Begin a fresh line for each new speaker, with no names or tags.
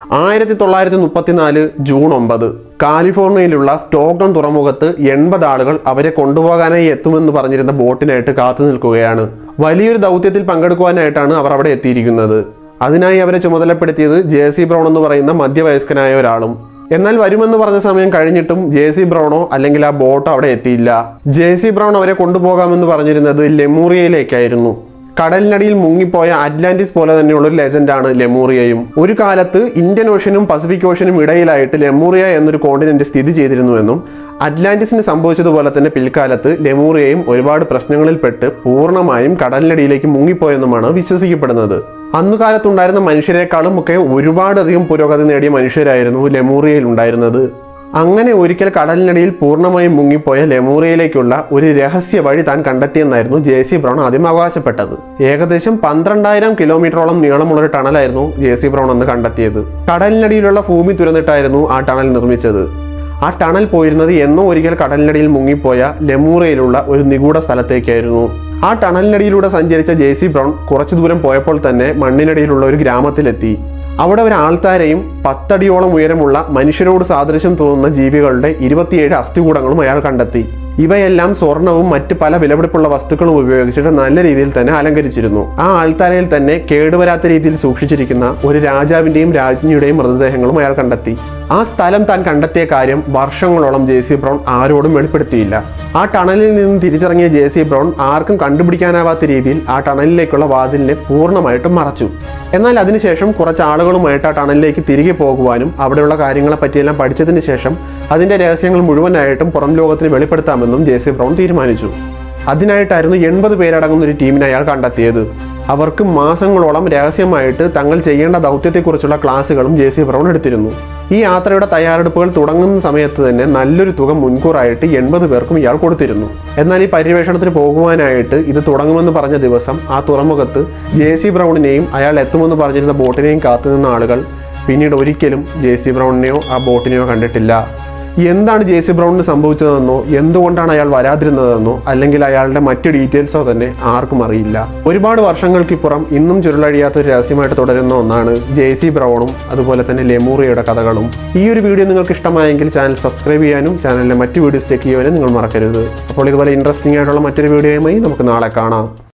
ആയിരത്തി തൊള്ളായിരത്തി മുപ്പത്തിനാല് ജൂൺ ഒമ്പത് കാലിഫോർണിയയിലുള്ള സ്റ്റോക്ടൺ തുറമുഖത്ത് എൺപത് ആളുകൾ അവരെ കൊണ്ടുപോകാനായി എത്തുമെന്ന് പറഞ്ഞിരുന്ന ബോട്ടിനായിട്ട് കാത്തു നിൽക്കുകയാണ് വലിയൊരു ദൗത്യത്തിൽ പങ്കെടുക്കുവാനായിട്ടാണ് അവർ അവിടെ എത്തിയിരിക്കുന്നത് അതിനായി അവരെ ചുമതലപ്പെടുത്തിയത് ജെ സി ബ്രൗൺ എന്ന് പറയുന്ന മധ്യവയസ്കനായ ഒരാളും എന്നാൽ വരുമെന്ന് പറഞ്ഞ സമയം കഴിഞ്ഞിട്ടും ജെ സി ബ്രൗണോ അല്ലെങ്കിൽ ആ ബോട്ടോ അവിടെ എത്തിയില്ല ജെ സി ബ്രൗൺ അവരെ കൊണ്ടുപോകാമെന്ന് പറഞ്ഞിരുന്നത് ലെമൂറിയയിലേക്കായിരുന്നു കടലിനടിയിൽ മുങ്ങിപ്പോയ അറ്റ്ലാന്റിസ് പോലെ തന്നെയുള്ള ഒരു ലെജൻഡാണ് ലെമൂറിയയും ഒരു കാലത്ത് ഇന്ത്യൻ ഓഷ്യനും പസഫിക് ഓഷ്യനും ഇടയിലായിട്ട് ലെമൂറിയ എന്നൊരു കോണ്ടിനെന്റ് സ്ഥിതി ചെയ്തിരുന്നുവെന്നും അറ്റ്ലാന്റിസിന് സംഭവിച്ചതുപോലെ തന്നെ പിൽക്കാലത്ത് ലെമൂറിയയും ഒരുപാട് പ്രശ്നങ്ങളിൽപ്പെട്ട് പൂർണ്ണമായും കടലിനടിയിലേക്ക് മുങ്ങിപ്പോയെന്നുമാണ് വിശ്വസിക്കപ്പെടുന്നത് അന്നു കാലത്തുണ്ടായിരുന്ന മനുഷ്യരെക്കാളും ഒക്കെ ഒരുപാടധികം പുരോഗതി നേടിയ മനുഷ്യരായിരുന്നു ലെമൂറിയയിൽ ഉണ്ടായിരുന്നത് അങ്ങനെ ഒരിക്കൽ കടലിനടിയിൽ പൂർണ്ണമായും മുങ്ങിപ്പോയ ലെമൂറിയയിലേക്കുള്ള ഒരു രഹസ്യ വഴി താൻ കണ്ടെത്തിയെന്നായിരുന്നു ജെ സി ബ്രൗൺ ആദ്യം അവകാശപ്പെട്ടത് ഏകദേശം പന്ത്രണ്ടായിരം കിലോമീറ്ററോളം നീളമുള്ള ഒരു ടണലായിരുന്നു ജെ സി ബ്രൗൺ അന്ന് കണ്ടെത്തിയത് കടലിനടിയിലുള്ള ഭൂമി തുരന്നിട്ടായിരുന്നു ആ ടണൽ നിർമ്മിച്ചത് ആ ടണൽ പോയിരുന്നത് എന്നോ ഒരിക്കൽ കടലിനടിയിൽ മുങ്ങിപ്പോയ ലെമൂറയിലുള്ള ഒരു നിഗൂഢ സ്ഥലത്തേക്കായിരുന്നു ആ ടണലിനടിയിലൂടെ സഞ്ചരിച്ച ജെ സി ബ്രൗൺ കുറച്ചു ദൂരം പോയപ്പോൾ തന്നെ മണ്ണിനടിയിലുള്ള ഒരു ഗ്രാമത്തിലെത്തി അവിടെ ഒരു ആൾത്താരെയും പത്തടിയോളം ഉയരമുള്ള മനുഷ്യരോട് സാദൃശ്യം തോന്നുന്ന ജീവികളുടെ ഇരുപത്തിയേഴ് അസ്ഥികൂടങ്ങളും അയാൾ കണ്ടെത്തി ഇവയെല്ലാം സ്വർണവും മറ്റ് പല വിലപിടിപ്പുള്ള വസ്തുക്കളും ഉപയോഗിച്ചിട്ട് നല്ല രീതിയിൽ തന്നെ അലങ്കരിച്ചിരുന്നു ആ ആൾത്താരയിൽ തന്നെ കേടുവരാത്ത രീതിയിൽ സൂക്ഷിച്ചിരിക്കുന്ന ഒരു രാജാവിന്റെയും രാജ്ഞിയുടെയും മൃതദേഹങ്ങളും അയാൾ കണ്ടെത്തി ആ സ്ഥലം താൻ കണ്ടെത്തിയ കാര്യം വർഷങ്ങളോളം ജെ സി ബ്രൗൺ ആരോടും വെളിപ്പെടുത്തിയില്ല ആ ടണലിൽ നിന്നും തിരിച്ചിറങ്ങിയ ജെ സി ബ്രൗൺ ആർക്കും കണ്ടുപിടിക്കാനാവാത്ത രീതിയിൽ ആ ടണലിലേക്കുള്ള വാതിലിനെ പൂർണ്ണമായിട്ടും മറച്ചു എന്നാൽ അതിനുശേഷം കുറച്ച് ആളുകളുമായിട്ട് ആ ടണലിലേക്ക് തിരികെ പോകുവാനും അവിടെയുള്ള കാര്യങ്ങളെ പറ്റിയെല്ലാം പഠിച്ചതിന് ശേഷം അതിന്റെ രഹസ്യങ്ങൾ മുഴുവനായിട്ടും പുറം ലോകത്തിന് വെളിപ്പെടുത്താമെന്നും ജെ സി ബ്രൗൺ തീരുമാനിച്ചു അതിനായിട്ടായിരുന്നു എൺപത് പേരടങ്ങുന്ന ഒരു ടീമിനെ അയാൾ കണ്ടെത്തിയത് അവർക്ക് മാസങ്ങളോളം രഹസ്യമായിട്ട് തങ്ങൾ ചെയ്യേണ്ട ദൗത്യത്തെക്കുറിച്ചുള്ള ക്ലാസ്സുകളും ജെ സി ബ്രൗൺ എടുത്തിരുന്നു ഈ യാത്രയുടെ തയ്യാറെടുപ്പുകൾ തുടങ്ങുന്ന സമയത്ത് തന്നെ നല്ലൊരു തുക മുൻകൂറായിട്ട് എൺപത് പേർക്കും ഇയാൾ കൊടുത്തിരുന്നു എന്നാൽ ഈ പര്യവേഷണത്തിന് പോകുവാനായിട്ട് ഇത് തുടങ്ങുമെന്ന് പറഞ്ഞ ദിവസം ആ തുറമുഖത്ത് ജെ സി ബ്രൗണിനെയും അയാൾ എത്തുമെന്ന് പറഞ്ഞിരുന്ന ബോട്ടിനെയും കാത്തുനിന്ന ആളുകൾ പിന്നീട് ഒരിക്കലും ജെ സി ബ്രൗണിനെയോ ആ ബോട്ടിനെയോ കണ്ടിട്ടില്ല എന്താണ് ജെ സി ബ്രൗണിന് സംഭവിച്ചതെന്നോ എന്തുകൊണ്ടാണ് അയാൾ വരാതിരുന്നതെന്നോ അല്ലെങ്കിൽ അയാളുടെ മറ്റ് ഡീറ്റെയിൽസോ തന്നെ ആർക്കും അറിയില്ല ഒരുപാട് വർഷങ്ങൾക്കിപ്പുറം ഇന്നും ചുരുളഴിയാത്ത ഒരു രഹസ്യമായിട്ട് തുടരുന്ന ഒന്നാണ് ജെ സി ബ്രൗണും അതുപോലെ തന്നെ ലെമൂറിയയുടെ കഥകളും ഈ ഒരു വീഡിയോ നിങ്ങൾക്ക് ഇഷ്ടമായെങ്കിൽ ചാനൽ സബ്സ്ക്രൈബ് ചെയ്യാനും ചാനലിലെ മറ്റ് വീഡിയോസ് ചെക്ക് ചെയ്യാനും നിങ്ങൾ മറക്കരുത് അപ്പോൾ ഇതുപോലെ ഇൻട്രസ്റ്റിംഗ് ആയിട്ടുള്ള മറ്റൊരു വീഡിയോയുമായി നമുക്ക് നാളെ കാണാം